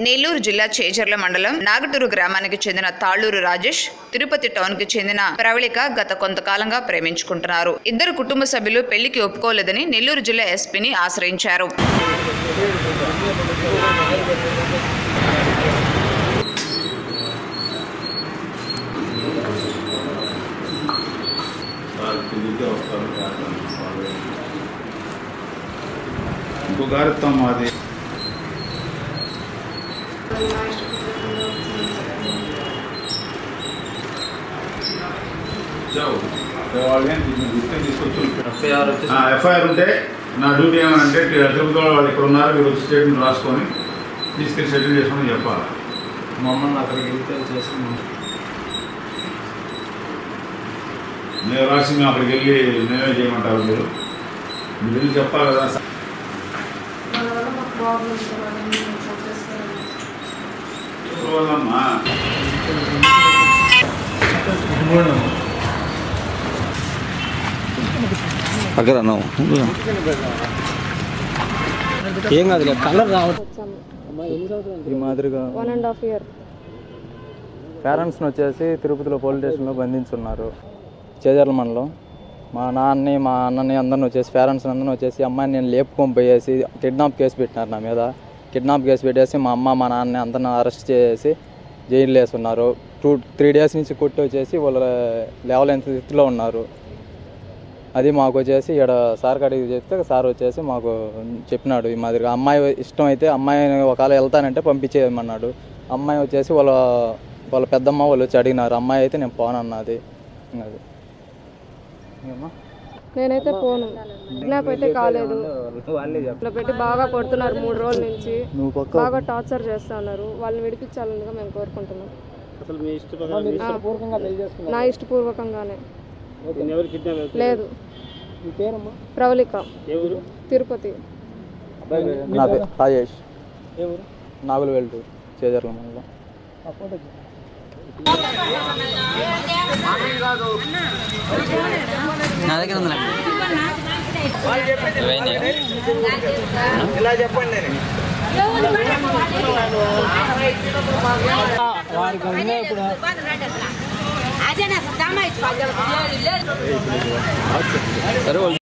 నెల్లూరు జిల్లా చేజర్ల మండలం నాగటూరు గ్రామానికి చెందిన తాళ్లూరు రాజేష్ తిరుపతి టౌన్ కి చెందిన ప్రవళిక గత కొంతకాలంగా ప్రేమించుకుంటున్నారు ఇద్దరు కుటుంబ సభ్యులు పెళ్లికి ఒప్పుకోలేదని నెల్లూరు జిల్లా ఎస్పీని ఆశ్రయించారు సార్ కిందికే వస్తారు వాళ్ళు ఇంకో గారిస్తాం మాది చావు. వాళ్ళు ఏం దీన్ని గుర్తే తీసుకొచ్చి ఎఫ్ఐఆర్ వచ్చేసి ఎఫ్ఐఆర్ ఉంటే నా డ్యూటీ ఏమంటే తిరుపతి వాళ్ళు ఇక్కడ ఉన్నారు మీరు వచ్చి స్టేట్మెంట్ రాసుకొని తీసుకెళ్ళి సెటిల్ చేసుకొని చెప్పాలి మమ్మల్ని అక్కడికి వెళ్తే చేసి మేము రాసి మేము అక్కడికి వెళ్ళి మేమే చేయమంటారు మీరు మీరు వెళ్ళి చెప్పాలి కదా వాళ్ళ వల్ల మాకు ప్రాబ్లమ్స్ అవన్నీ చెప్పేస్తారండి చూడాలమ్మా అక్కడ అన్నావు ఏం కాదు కలర్ రావడం వచ్చాము ఈ మాదిరిగా వన్ అండ్ హాఫ్ ఇయర్ పేరెంట్స్ని వచ్చేసి తిరుపతిలో పోలీస్ స్టేషన్లో బంధించున్నారు చేజర్ల మండలం మా నాన్నని మా అన్నని అందరిని వచ్చేసి పేరెంట్స్ అందరిని వచ్చేసి అమ్మాయిని నేను లేపుకొని పోయేసి కిడ్నాప్ కేసు పెట్టినారు నా మీద కిడ్నాప్ కేసు పెట్టేసి మా అమ్మ మా నాన్నని అందరిని అరెస్ట్ చేసి జైల్లో వేస్తున్నారు టూ త్రీ డేస్ నుంచి కొట్టి వచ్చేసి వాళ్ళు లేవలేని స్థితిలో ఉన్నారు అది మాకు వచ్చేసి ఇక్కడ సార్ కాడికి చెప్తే సార్ వచ్చేసి మాకు చెప్పినాడు ఈ మాదిరిగా అమ్మాయి ఇష్టం అయితే అమ్మాయిని ఒకవేళ వెళ్తానంటే పంపించేయమన్నాడు అమ్మాయి వచ్చేసి వాళ్ళ వాళ్ళ పెద్దమ్మ వాళ్ళు వచ్చి అడిగినారు అమ్మాయి అయితే నేను పోనన్నది ఇంకా అది ఇంకేమ్మా? నేనైతే పోను కిడ్నాప్ అయితే కాలేదు ఇట్లా పెట్టి బాగా కొడుతున్నారు మూడు రోజుల నుంచి నువ్వు పక్క బాగా టార్చర్ చేస్తా ఉన్నారు వాళ్ళని విడిపించాలనిగా మేము కోరుకుంటున్నాం ఆ, నా ఇష్టపూర్వకంగానే లేదు ప్రవళిక తిరుపతి నా పేరు రాజేష్ నాగులు వెళ్తూ చేజర్ల మండలం నా దగ్గర ఉంది అదే నా దామా ఇచ్చి సరే వాళ్ళు